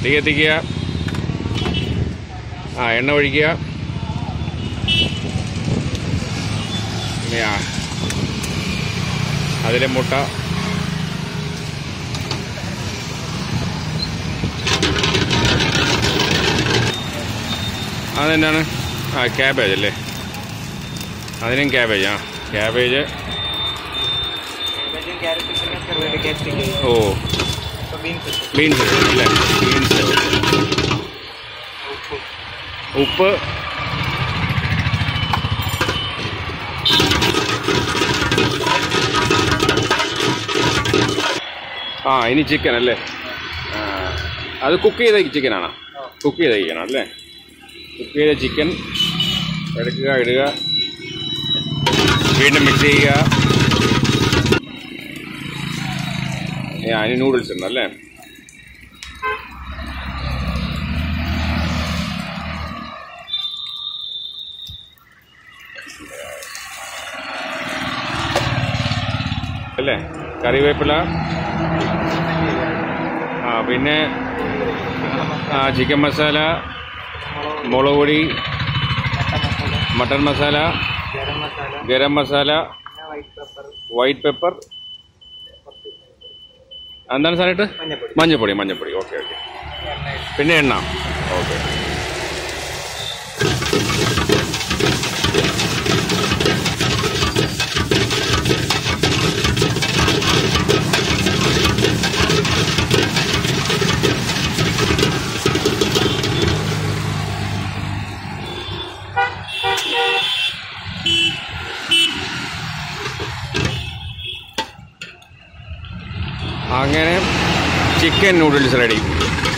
തീ കത്തിക്കുക ആ എണ്ണ ഒഴിക്കുക ഇനി ആ അതിലെ മുട്ട അതെന്നാണ് ആ ക്യാബേജ് അല്ലേ അതിനും ക്യാബേജ് ആ ക്യാബേജ് കാബേജും ക്യാരറ്റും പിന്നെ ചെറുതായിട്ട് ക്യാപ്സിക്കം ഓ ഇപ്പോൾ ബീൻസ് ബീൻസ് അല്ലേ ബീൻസ് ഉപ്പ് ഉപ്പ് ആ ഇനി ചിക്കൻ അല്ലേ ആ, അത് കുക്ക് ചെയ്ത ചിക്കനാണോ കുക്ക് ചെയ്ത ചിക്കൻ അല്ലേ കുക്ക് ചെയ്ത ചിക്കൻ എടുക്കുക ഇടുക വീണ്ടും മിക്സ് ചെയ്യുക ആ, ഇനി നൂഡിൽസ് ഉണ്ട് അല്ലേ അല്ലേ കറിവേപ്പില ആ പിന്നെ ആ ചിക്കൻ മസാല മുളക് മുളക് പൊടി മട്ടൻ മസാല മട്ടൺ മസാല ഗരം മസാല ഗരം മസാല പിന്നെ വൈറ്റ് പെപ്പർ വൈറ്റ് പെപ്പർ എന്താണ് സാറിട്ട് മഞ്ഞപ്പൊടി മഞ്ഞപ്പൊടി മഞ്ഞപ്പൊടി ഓക്കെ ഓക്കെ പിന്നെ എണ്ണ ഓക്കെ അങ്ങനെ ചിക്കൻ നൂഡിൽസ് റെഡി